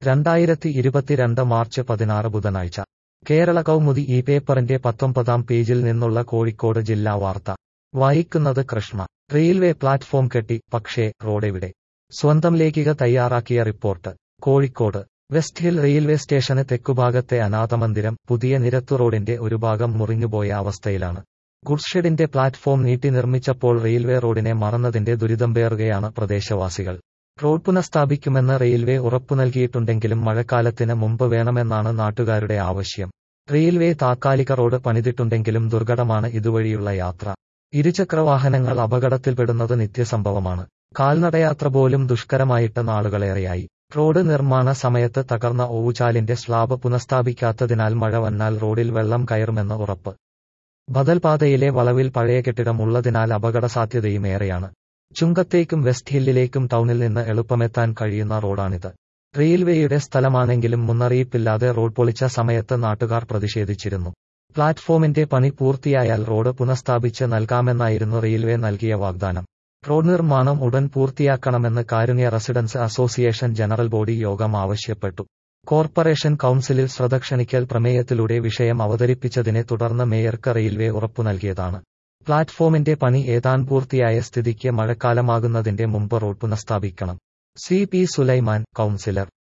രണ്ടായിരത്തി ഇരുപത്തിരണ്ട് മാർച്ച് പതിനാറ് ബുധനാഴ്ച കേരള കൗമുദി ഈ പേപ്പറിന്റെ പത്തൊമ്പതാം പേജിൽ നിന്നുള്ള കോഴിക്കോട് ജില്ലാ വാർത്ത വായിക്കുന്നത് കൃഷ്ണ റെയിൽവേ പ്ലാറ്റ്ഫോം കെട്ടി പക്ഷേ റോഡെവിടെ സ്വന്തം ലേഖിക തയ്യാറാക്കിയ report Kozhikode West Hill railway സ്റ്റേഷന് തെക്കുഭാഗത്തെ അനാഥമന്ദിരം പുതിയ നിരത്തു റോഡിന്റെ ഒരു ഭാഗം മുറിഞ്ഞുപോയ അവസ്ഥയിലാണ് ഗുഡ്സ് ഷെഡിന്റെ പ്ലാറ്റ്ഫോം നീട്ടി നിർമ്മിച്ചപ്പോൾ റെയിൽവേ റോഡിനെ മറന്നതിന്റെ ദുരിതം പേറുകയാണ് പ്രദേശവാസികൾ റോഡ് പുനഃസ്ഥാപിക്കുമെന്ന് റെയിൽവേ ഉറപ്പു നൽകിയിട്ടുണ്ടെങ്കിലും മഴക്കാലത്തിന് മുമ്പ് വേണമെന്നാണ് നാട്ടുകാരുടെ ആവശ്യം റെയിൽവേ താത്കാലിക റോഡ് പണിതിട്ടുണ്ടെങ്കിലും ദുർഘടമാണ് ഇതുവഴിയുള്ള യാത്ര ഇരുചക്രവാഹനങ്ങൾ അപകടത്തിൽപ്പെടുന്നത് നിത്യസംഭവമാണ് കാൽനടയാത്ര പോലും ദുഷ്കരമായിട്ട് നാളുകളേറെയായി റോഡ് നിർമ്മാണ സമയത്ത് തകർന്ന ഓവുചാലിന്റെ സ്ലാബ് പുനഃസ്ഥാപിക്കാത്തതിനാൽ മഴ വന്നാൽ റോഡിൽ വെള്ളം കയറുമെന്ന് ഉറപ്പ് ബദൽപാതയിലെ വളവിൽ പഴയ കെട്ടിടം ഉള്ളതിനാൽ അപകട സാധ്യതയും ഏറെയാണ് ചുങ്കത്തേക്കും വെസ്റ്റ് ഹില്ലിലേക്കും ടൗണിൽ നിന്ന് എളുപ്പമെത്താൻ കഴിയുന്ന റോഡാണിത് റെയിൽവേയുടെ സ്ഥലമാണെങ്കിലും മുന്നറിയിപ്പില്ലാതെ റോഡ് പൊളിച്ച സമയത്ത് നാട്ടുകാർ പ്രതിഷേധിച്ചിരുന്നു പ്ലാറ്റ്ഫോമിന്റെ പണി പൂർത്തിയായാൽ റോഡ് പുനഃസ്ഥാപിച്ച് നൽകാമെന്നായിരുന്നു റെയിൽവേ നൽകിയ വാഗ്ദാനം റോഡ് നിർമ്മാണം ഉടൻ പൂർത്തിയാക്കണമെന്ന് Karunya residence association general body യോഗം ആവശ്യപ്പെട്ടു കോർപ്പറേഷൻ കൌൺസിലിൽ ശ്രദ്ധ ക്ഷണിക്കൽ പ്രമേയത്തിലൂടെ വിഷയം അവതരിപ്പിച്ചതിനെ തുടർന്ന് മേയർക്ക് റെയിൽവേ ഉറപ്പു നൽകിയതാണ് പ്ലാറ്റ്ഫോമിന്റെ പണി ഏതാൻ പൂർത്തിയായ സ്ഥിതിക്ക് മഴക്കാലമാകുന്നതിന്റെ മുമ്പ് റോഡ് പുനഃസ്ഥാപിക്കണം സി പി സുലൈമാൻ കൌൺസിലർ